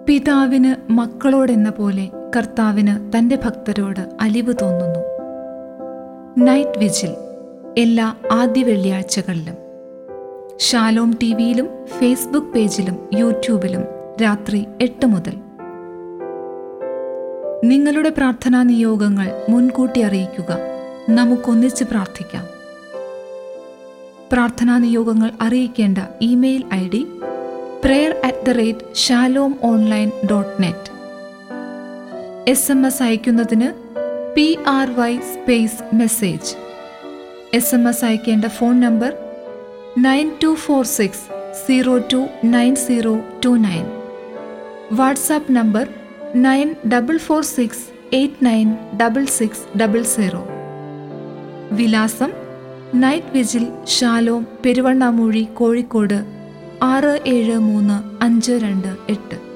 പിതാവിന് മക്കളോടെന്ന പോലെ കർത്താവിന് തൻ്റെ ഭക്തരോട് അലിവ് തോന്നുന്നു നൈറ്റ് വിജിൽ എല്ലാ ആദ്യ വെള്ളിയാഴ്ചകളിലും ഷാലോം ടി വിയിലും ഫേസ്ബുക്ക് പേജിലും യൂട്യൂബിലും രാത്രി എട്ട് മുതൽ നിങ്ങളുടെ പ്രാർത്ഥനാ നിയോഗങ്ങൾ മുൻകൂട്ടി അറിയിക്കുക നമുക്കൊന്നിച്ച് പ്രാർത്ഥിക്കാം പ്രാർത്ഥനാ നിയോഗങ്ങൾ അറിയിക്കേണ്ട email I D prayer at the rate Shalom online dot net S M S അയക്കുന്നതിന് P R Y space message S M S അയക്കേണ്ട phone number nine two four six zero two nine zero two nine WhatsApp number nine double four six eight nine double six double zero വിലാസം night vigil Shalom Peruvannamuzhi Kozhikode ആറ് ഏഴ് മൂന്ന് അഞ്ച് രണ്ട് എട്ട്